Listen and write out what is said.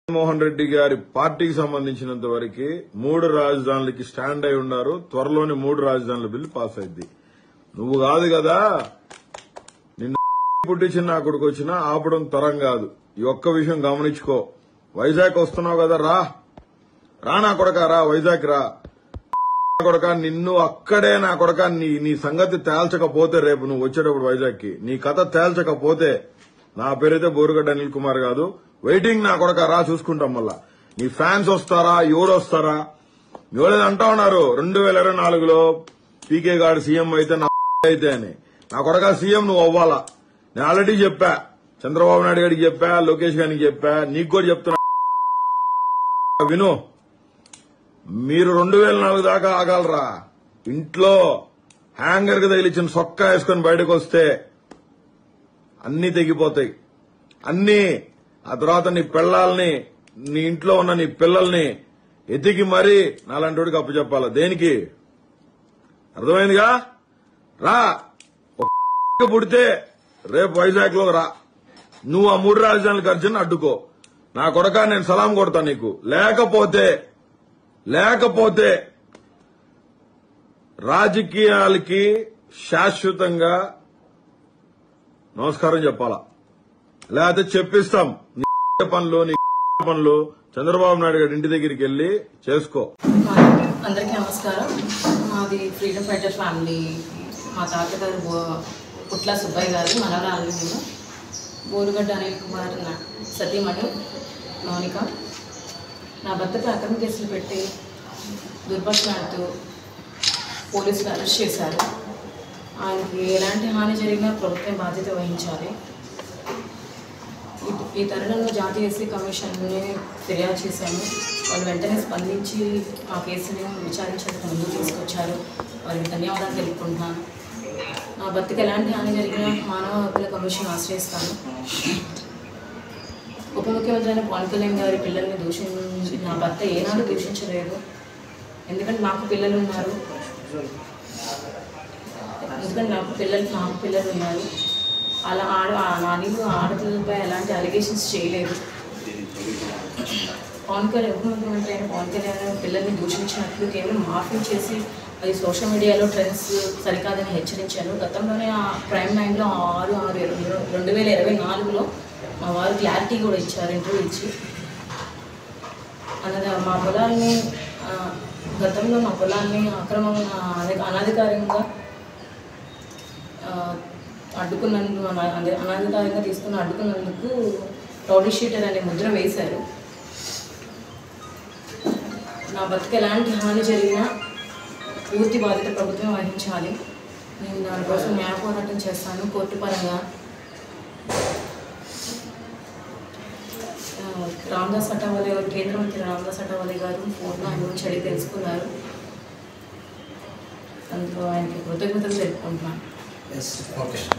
జగన్మోహన్ రెడ్డి గారి పార్టీకి సంబంధించినంత వరకు మూడు రాజధానులకి స్టాండ్ అయి ఉన్నారు త్వరలోనే మూడు రాజధానుల బిల్లు పాస్ అయింది నువ్వు కాదు కదా నిన్ను పుట్టించిన నా కొడుకు వచ్చినా ఆపడం తరం కాదు ఈ ఒక్క విషయం గమనించుకో వైజాగ్ వస్తున్నావు కదా రా రా నా కొడక రా వైజాగ్ రా నా కొడక నిన్ను అక్కడే నా కొడక నీ నీ సంగతి తేల్చకపోతే రేపు నువ్వు వచ్చేటప్పుడు వైజాగ్ కి నీ కథ తేల్చకపోతే నా పేరైతే బోరుగడ్డ అనిల్ కుమార్ కాదు వెయిటింగ్ నా కొడక రా చూసుకుంటాం మళ్ళా నీ ఫ్యాన్స్ వస్తారా ఎవరు వస్తారా ఎవరేది అంటా ఉన్నారు రెండు వేల ఇరవై నాలుగులో పీకే గారు సీఎం అయితే నా అయితే అని నా కొడక సీఎం నువ్వు అవ్వాలా నేను ఆల్రెడీ చెప్పా చంద్రబాబు నాయుడు గారికి చెప్పా లోకేష్ గారికి చెప్పా నీకు కూడా చెప్తున్నా విను మీరు రెండు వేల నాలుగు దాకా ఆగలరా ఇంట్లో హ్యాంగర్ కి తగిలిచ్చిన సొక్క వేసుకొని బయటకు వస్తే అన్ని తెగిపోతాయి అన్ని ఆ తర్వాత నీ పిల్లల్ని నీ ఇంట్లో ఉన్న నీ పిల్లల్ని ఎతికి మరీ నాలాంటి వాడికి అప్పచెప్పాలా దేనికి అర్థమైందిగా రా ఒక పుడితే రేపు వైజాగ్ లో రా నువ్వు ఆ మూడు రాజధానుల ఖర్చుని అడ్డుకో నా కొడక నేను సలాం కొడతా నీకు లేకపోతే లేకపోతే రాజకీయాలకి శాశ్వతంగా నమస్కారం చెప్పాలా లేకపోతే చెప్పిస్తాం నీ పనులు నీ పనులు చంద్రబాబు నాయుడు గారి ఇంటి దగ్గరికి వెళ్లి చేసుకో అందరికీ నమస్కారం మాది ఫ్రీడమ్ ఫైటర్ ఫ్యామిలీ మా తాతగారు బో- పుట్ల సుబ్బయ్య గారు మనవరాలు నేను బోరుగడ్డ అనిల్ కుమార్ నా సతీమణి మౌనిక నా భర్తపై అక్రమ కేసులు పెట్టి దుర్భాషలాడుతూ పోలీసులు అరెస్ట్ చేశారు ఆయనకి ఎలాంటి హాని జరిగినా ప్రభుత్వం బాధ్యత వహించాలి ఈ- ఈ తరుణంలో జాతీయ ఎస్సీ కమిషన్ని ఫిర్యాదు చేశాము వాళ్ళు వెంటనే స్పందించి ఆ కేసుని విచారించేందుకు ముందుకు తీసుకొచ్చారు వారికి ధన్యవాదాలు తెలుపుకుంటున్నాను నా భర్తకి ఎలాంటి హాని జరిగినా మానవ హక్కుల కమిషన్ ఆశ్రయిస్తాను ఉప ముఖ్యమంత్రి అయిన పవన్ కళ్యాణ్ గారి పిల్లల్ని దూషించి నా భర్త ఏనాడు దూషించలేదు ఎందుకంటే నాకు పిల్లలు ఉన్నారు ఎందుకంటే నాకు పిల్లలు నాకు పిల్లలు ఉన్నారు అలా ఆడ నాని ఆడపిల్లలపై ఎలాంటి అలిగేషన్స్ చేయలేదు పవన్ కళ్యాణ్ ఉప ముఖ్యమంత్రి అయిన పవన్ కళ్యాణ్ పిల్లల్ని దూషించినట్లు కేవలం మార్ఫింగ్ చేసి అది సోషల్ మీడియాలో ట్రెండ్స్ సరికాదని హెచ్చరించాను గతంలోనే ఆ ప్రైమ్ నైన్లో ఆరు ఆరు ఇరవై రెండు వేల ఇరవై నాలుగులో మా వారు క్లారిటీ కూడా ఇచ్చారు ఇంటర్వ్యూ ఇచ్చి అనగా మా పొలాల్ని ఆ, గతంలో మా పొలాల్ని అక్రమంగా అన- అనధికారికంగా ఆ, అడ్డుకున్నందుకు అన- అన- అనధికారికంగా తీసుకుని అడ్డుకున్నందుకు రౌడీ షీటర్ అనే ముద్ర వేశారు నా బతుకు ఎలాంటి హాని జరిగినా పూర్తి బాధ్యత ప్రభుత్వం వహించాలి నేను దానికోసం న్యాయ పోరాటం చేస్తాను కోర్టు పరంగా ఆ, రామ్దాస్ అటావలే గారు కేంద్ర మంత్రి రామ్దాస్ అటావలే గారు ఫోన్లో ఆయన గురించి అడిగి తెలుసుకున్నారు అందులో ఆయనకి కృతజ్ఞతలు తెలుపుకుంటున్నాను ఓకే